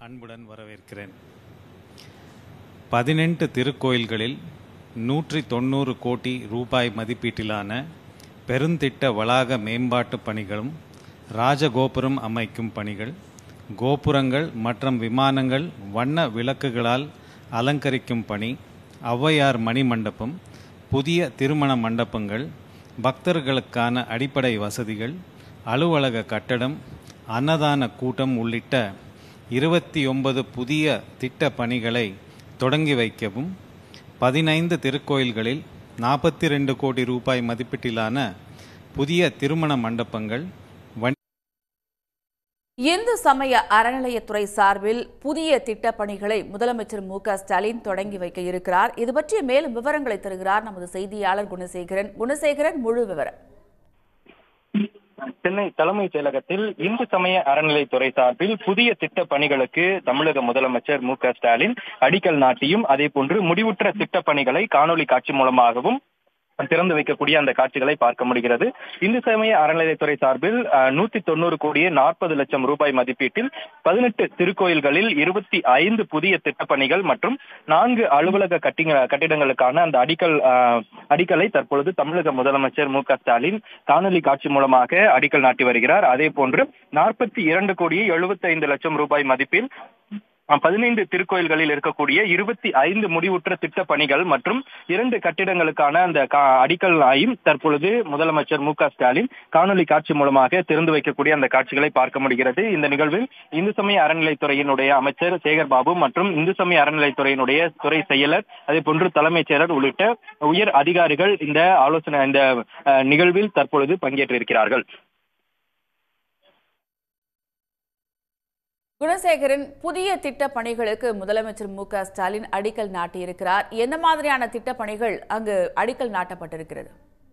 அன்புடன் வரவேற்கிறேன் பதினெட்டு திருக்கோயில்களில் நூற்றி தொண்ணூறு கோடி ரூபாய் மதிப்பீட்டிலான பெருந்திட்ட வளாக மேம்பாட்டு பணிகளும் ராஜகோபுரம் அமைக்கும் பணிகள் கோபுரங்கள் மற்றும் விமானங்கள் வண்ண விளக்குகளால் அலங்கரிக்கும் பணி ஔவையார் மணி மண்டபம் புதிய திருமண மண்டபங்கள் பக்தர்களுக்கான அடிப்படை வசதிகள் அலுவலக கட்டடம் அன்னதான கூட்டம் உள்ளிட்ட இருபத்தி ஒன்பது புதிய திட்ட பணிகளை தொடங்கி வைக்கவும் பதினைந்து திருக்கோயில்களில் நாற்பத்தி ரெண்டு கோடி ரூபாய் மதிப்பீட்டிலான புதிய திருமண மண்டபங்கள் வணி இந்து சமய அறநிலையத்துறை சார்பில் புதிய திட்டப் பணிகளை முதலமைச்சர் மு க ஸ்டாலின் தொடங்கி வைக்க இருக்கிறார் இது பற்றிய மேலும் விவரங்களை தருகிறார் நமது செய்தியாளர் குணசேகரன் குணசேகரன் முழு விவரம் சென்னை தலைமைச் செயலகத்தில் இந்து சமய அறநிலைத்துறை சார்பில் புதிய திட்ட பணிகளுக்கு தமிழக முதலமைச்சர் மு க ஸ்டாலின் அடிக்கல் நாட்டியும் அதே போன்று முடிவுற்ற திட்ட பணிகளை காணொலி காட்சி மூலமாகவும் திறந்து வைக்கக்கூடிய அந்த காட்சிகளை பார்க்க முடிகிறது இந்து சமய அறநிலையத்துறை சார்பில் நூத்தி தொண்ணூறு கோடியே நாற்பது லட்சம் ரூபாய் மதிப்பீட்டில் பதினெட்டு திருக்கோயில்களில் இருபத்தி ஐந்து புதிய திட்டப்பணிகள் மற்றும் நான்கு அலுவலக கட்டிங்க கட்டிடங்களுக்கான அந்த அடிக்கல் அஹ், அடிக்கலை தற்பொழுது தமிழக முதலமைச்சர் மு க ஸ்டாலின் காணொலி காட்சி மூலமாக அடிக்கல் நாட்டி வருகிறார் அதே போன்று நாற்பத்தி இரண்டு கோடியே எழுபத்தி ஐந்து லட்சம் ரூபாய் மதிப்பில் பதினைந்து திருக்கோயில்களில் இருக்கக்கூடிய இருபத்தி ஐந்து முடிவுற்ற திட்ட பணிகள் மற்றும் இரண்டு கட்டிடங்களுக்கான அந்த கா- அடிக்கல்லையும் தற்பொழுது முதலமைச்சர் மு க ஸ்டாலின் காணொலி காட்சி மூலமாக திறந்து வைக்கக்கூடிய அந்த காட்சிகளை பார்க்க முடிகிறது இந்த நிகழ்வில் இந்து சமய அறநிலைத்துறையினுடைய அமைச்சர் சேகர் பாபு மற்றும் இந்து சமய அறநிலைத்துறையினுடைய துறை செயலர் அதே போன்று தலைமைச் செயலர் உள்ளிட்ட உயர் அதிகாரிகள் இந்த ஆலோசனை இந்த அஹ், நிகழ்வில் தற்பொழுது பங்கேற்றிருக்கிறார்கள் குணசேகரன் புதிய திட்டப் பணிகளுக்கு முதலமைச்சர் மு க ஸ்டாலின் அடிக்கல் நாட்டியிருக்கிறார் என்ன மாதிரியான திட்டப் பணிகள் அங்கு அடிக்கல் நாட்டப்பட்டிருக்கிறது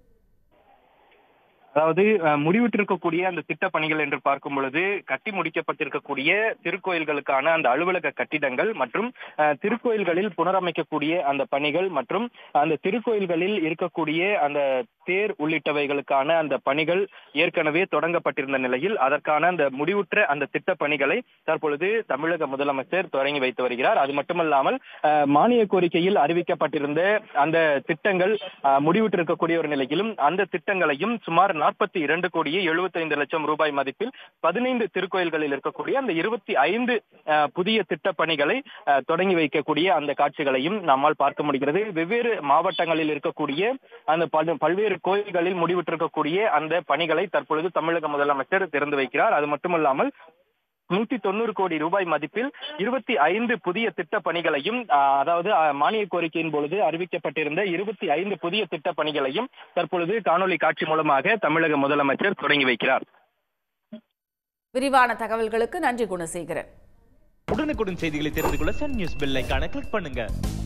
அதாவது அஹ், முடிவிட்டிருக்கக்கூடிய அந்த திட்ட பணிகள் என்று பார்க்கும் பொழுது கட்டி முடிக்கப்பட்டிருக்கக்கூடிய திருக்கோயில்களுக்கான அந்த அலுவலக கட்டிடங்கள் மற்றும் அஹ், திருக்கோயில்களில் புனரமைக்கக்கூடிய அந்த பணிகள் மற்றும் அந்த திருக்கோயில்களில் இருக்கக்கூடிய அந்த தேர் உள்ளிட்டவைகளுக்கான அந்த பணிகள் ஏற்கனவே தொடங்கப்பட்டிருந்த நிலையில் அதற்கான அந்த முடிவுற்ற அந்த திட்ட பணிகளை தற்பொழுது தமிழக முதலமைச்சர் தொடங்கி வைத்து வருகிறார் அது மட்டுமல்லாமல் அஹ், மானிய கோரிக்கையில் அறிவிக்கப்பட்டிருந்த அந்த திட்டங்கள் அஹ், முடிவுற்றிருக்கக்கூடிய ஒரு நிலையிலும் அந்த திட்டங்களையும் சுமார் நாற்பத்தி இரண்டு கோடியே எழுபத்தைந்து லட்சம் ரூபாய் மதிப்பில் பதினைந்து திருக்கோயில்களில் இருக்கக்கூடிய அந்த இருபத்தி ஐந்து புதிய திட்ட பணிகளை அஹ், தொடங்கி வைக்கக்கூடிய அந்த காட்சிகளையும் நம்மால் பார்க்க முடிகிறது வெவ்வேறு மாவட்டங்களில் இருக்கக்கூடிய அந்த பல்- பல்வேறு கோயில்களில் முடிவிட்டிருக்கக்கூடிய அந்த பணிகளை தற்பொழுது தமிழக முதலமைச்சர் திறந்து வைக்கிறார் அது மட்டுமல்லாமல் நூத்தி தொண்ணூறு கோடி ரூபாய் மதிப்பில் இருபத்தி ஐந்து புதிய திட்ட பணிகளையும் ஆஹ், அதாவது ஆஹ், மானிய கோரிக்கையின் பொழுது அறிவிக்கப்பட்டிருந்த இருபத்தி ஐந்து புதிய திட்ட பணிகளையும் தற்பொழுது காணொலி காட்சி மூலமாக தமிழக முதலமைச்சர் தொடங்கி வைக்கிறார் விரிவான தகவல்களுக்கு நன்றி குணசேகரன் உடனுக்குடன் செய்திகளை தெரிந்து கொள்ள சன் நியூஸ் பெல் ஐகானை கிளிக் பண்ணுங்க